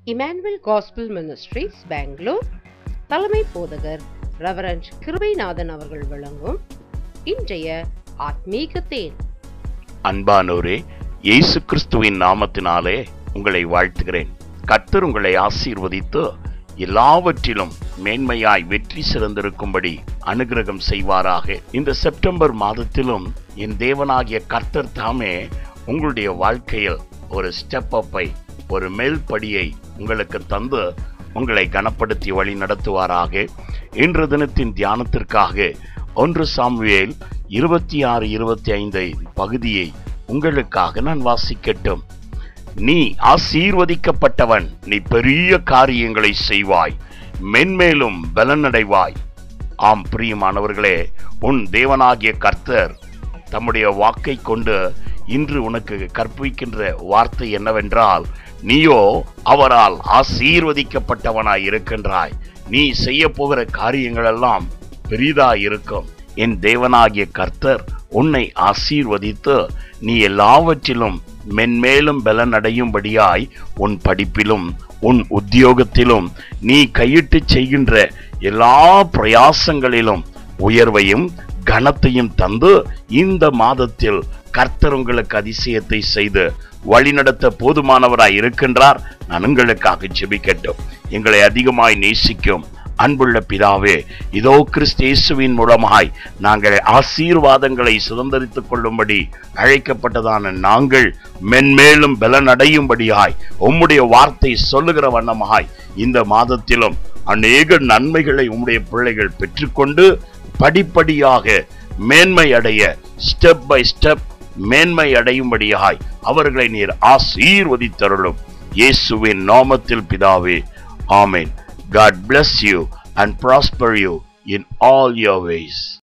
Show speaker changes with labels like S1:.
S1: Emmanuel gospel ministries Bangalore தலைமை போதகர் reverend Kirubanathan அவர்கள் வழங்கும் இன்றைய ஆத்மீக தேன்
S2: அன்பானோரே இயேசு கிறிஸ்துவின் நாமத்தினாலே உங்களை வாழ்த்துகிறேன் கர்த்தர் உங்களை ஆசீர்வதித்து எல்லாவற்றிலும் மேன்மையாய் வெற்றி சிறந்திருக்கும்படி அனுகிரகம் செய்வாராக இந்த செப்டம்பர் மாதத்திலும் என் தேவனாகிய கர்த்தர் தாமே உங்களுடைய வாழ்க்கையில் ஒரு ஸ்டெப் அப்பை ஒரு மேல் படியை உங்களுக்கு தந்து உங்களை கனப்படுத்தி வழி நடத்துவாராக இன்று தினத்தின் தியானத்திற்காக ஒன்று சாமுவேல் இருபத்தி ஆறு இருபத்தி ஐந்து பகுதியை உங்களுக்காக நான் வாசிக்கட்டும் நீ ஆசீர்வதிக்கப்பட்டவன் நீ பெரிய காரியங்களை செய்வாய் மென்மேலும் பலனடைவாய் ஆம் பிரியமானவர்களே உன் தேவனாகிய கர்த்தர் தம்முடைய வாக்கை கொண்டு இன்று உனக்கு கற்பிக்கின்ற வார்த்தை என்னவென்றால் நீயோ அவரால் ஆசீர்வதிக்கப்பட்டவனாய் இருக்கின்றாய் நீ செய்ய போகிற காரியங்கள் எல்லாம் பெரிதாய் இருக்கும் என் தேவனாகிய கர்த்தர் உன்னை ஆசீர்வதித்து நீ எல்லாவற்றிலும் மென்மேலும் பலன் அடையும்படியாய் உன் படிப்பிலும் உன் உத்தியோகத்திலும் நீ கையிட்டு செய்கின்ற எல்லா பிரயாசங்களிலும் உயர்வையும் கனத்தையும் தந்து இந்த மாதத்தில் கர்த்தர் உங்களுக்கு அதிசயத்தை செய்து வழிநடத்த போதுமானவராய் இருக்கின்றார் நான் உங்களுக்காக ஜெபிக்கட்டும் எங்களை அதிகமாய் நேசிக்கும் அன்புள்ள பிதாவே இதோ கிறிஸ்து இயேசுவின் மூலமாய் நாங்கள் ஆசீர்வாதங்களை சுதந்திரித்துக் கொள்ளும்படி அழைக்கப்பட்டதான நாங்கள் மென்மேலும் பலனடையும்படியாய் உம்முடைய வார்த்தை சொல்லுகிற வண்ணமாய் இந்த மாதத்திலும் அநேக நன்மைகளை உம்முடைய பிள்ளைகள் பெற்றுக்கொண்டு படிப்படியாக மேன்மை அடைய ஸ்டெப் பை ஸ்டெப் மேன்மை அடையும்படியாய் அவர்களை நீர் ஆசீர்வதித்தருளும் இயேசுவின் நாமத்தில் பிதாவே ஆமென் God bless you and prosper you in all your ways.